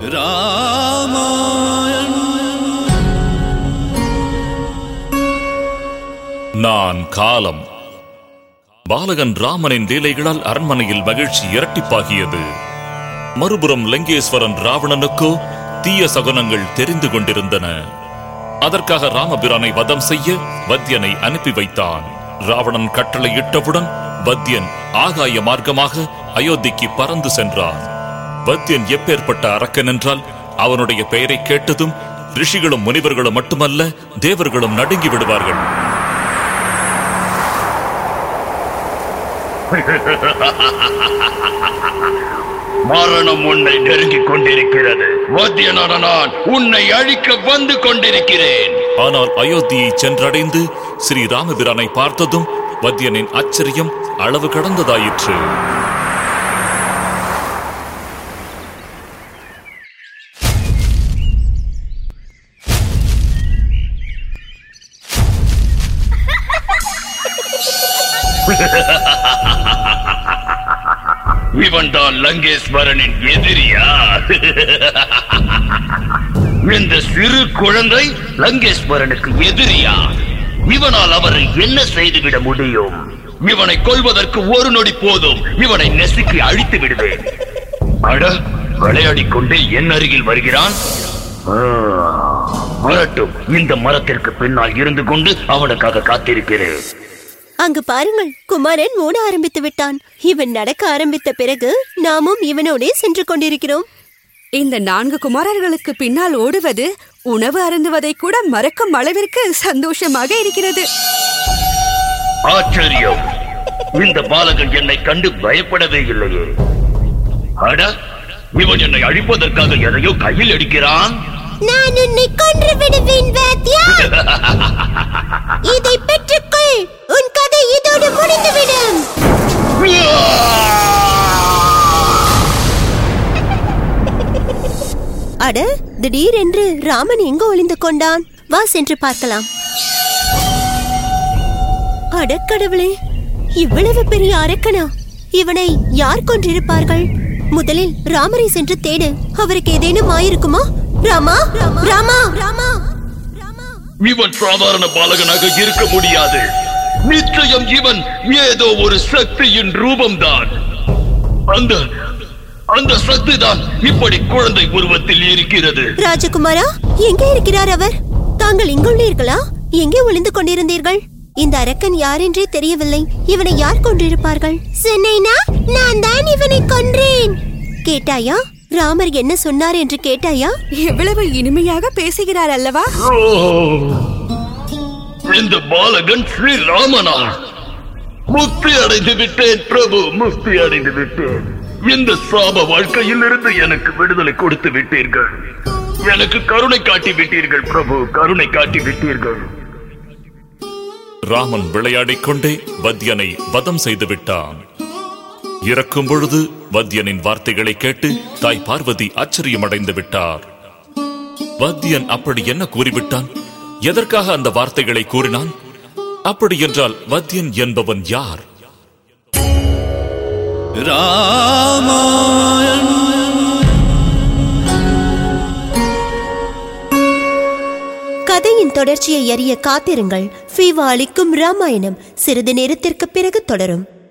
நான் காலம் பாலகன் ராமனின் லீலைகளால் அரண்மனையில் மகிழ்ச்சி இரட்டிப்பாகியது மறுபுறம் லங்கேஸ்வரன் ராவணனுக்கோ தீய சகுனங்கள் தெரிந்து கொண்டிருந்தன அதற்காக ராமபிரானை வதம் செய்ய வத்யனை அனுப்பி வைத்தான் ராவணன் கட்டளையிட்டவுடன் வத்யன் ஆகாய மார்க்கமாக அயோத்திக்கு பறந்து சென்றான் வத்யன் எப்பேற்பட்ட அரக்கன் என்றால் அவனுடைய பெயரை கேட்டதும் ரிஷிகளும் முனிவர்களும் மட்டுமல்ல தேவர்களும் நடுங்கி விடுவார்கள் மரணம் உன்னை நெருங்கிக் கொண்டிருக்கிறது மத்தியனான நான் உன்னை அழிக்க வந்து கொண்டிருக்கிறேன் ஆனால் அயோத்தியை சென்றடைந்து ஸ்ரீ ராமபிரானை பார்த்ததும் வத்யனின் ஆச்சரியம் அளவு கடந்ததாயிற்று இவன்தான் லங்கேஸ்வரனின் எதிரியா இந்த சிறு குழந்தை லங்கேஸ்வரனுக்கு எதிரியா இவனால் அவரை என்ன செய்துவிட முடியும் இவனை கொல்வதற்கு ஒரு நொடி போதும் இவனை நெசுக்கி அழித்து விடுவேன் அட விளையாடிக் கொண்டே என் அருகில் வருகிறான் ஆ, வரட்டும் இந்த மரத்திற்கு பின்னால் இருந்து கொண்டு அவனுக்காக காத்திருக்கிறேன் அங்கு பாருங்கள் குமாரன் ஓட ஆரம்பித்து விட்டான் இவன் நடக்க ஆரம்பித்த பிறகு நாமும் இவனோடே சென்று கொண்டிருக்கிறோம் இந்த நான்கு குமாரர்களுக்கு பின்னால் ஓடுவது உணவு அருந்துவதை கூட மறக்கும் அளவிற்கு சந்தோஷமாக இருக்கிறது ஆச்சரியம் இந்த பாலகன் என்னை கண்டு பயப்படவே இல்லையே அட இவன் என்னை அழிப்பதற்காக எதையோ கையில் எடுக்கிறான் நான் உன்னை கொன்று விடுவேன் வாத்தியா இதை பெற்றுக்கொள் உன் கதை இதோடு முடிந்துவிடும் அட திடீரென்று ராமன் எங்கு ஒளிந்து கொண்டான் வா சென்று பார்க்கலாம் அடக்கடவுளே இவ்வளவு பெரிய அரக்கனா இவனை யார் கொன்றிருப்பார்கள் முதலில் ராமரை சென்று தேடு அவருக்கு ஏதேனும் ஆயிருக்குமா ராமா ராமா ராமா இவன் சாதாரண பாலகனாக இருக்க முடியாது நிச்சயம் இவன் ஏதோ ஒரு சக்தியின் ரூபம்தான் அந்த அந்த சக்தி தான் இப்படி குழந்தை உருவத்தில் இருக்கிறது ராஜகுமாரா எங்கே இருக்கிறார் அவர் தாங்கள் இங்குள்ளீர்களா எங்கே ஒளிந்து கொண்டிருந்தீர்கள் இந்த அரக்கன் யாரென்றே தெரியவில்லை இவனை யார் கொண்டிருப்பார்கள் சென்னைனா நான் தான் இவனை கொன்றேன் கேட்டாயா ராமர் என்ன சொன்னார் என்று கேட்டாயா எவ்வளவு இனிமையாக பேசுகிறார் அல்லவா ஓ! இந்த பாலகன் ஸ்ரீ ராமனா முக்தி அடைந்து விட்டேன் பிரபு முக்தி அடைந்து விட்டேன் இந்த சாப வாழ்க்கையில் இருந்து எனக்கு விடுதலை கொடுத்து விட்டீர்கள் எனக்கு கருணை காட்டி விட்டீர்கள் பிரபு கருணை காட்டி விட்டீர்கள் ராமன் விளையாடிக் கொண்டே வத்யனை வதம் செய்து விட்டான் இறக்கும் பொழுது வத்யனின் வார்த்தைகளை கேட்டு தாய் பார்வதி ஆச்சரியமடைந்து விட்டார் வத்யன் அப்படி என்ன கூறிவிட்டான் எதற்காக அந்த வார்த்தைகளை கூறினான் அப்படி என்றால் வத்யன் என்பவன் யார் கதையின் தொடர்ச்சியை அறிய காத்திருங்கள் ஃபீவா அளிக்கும் ராமாயணம் சிறிது நேரத்திற்கு பிறகு தொடரும்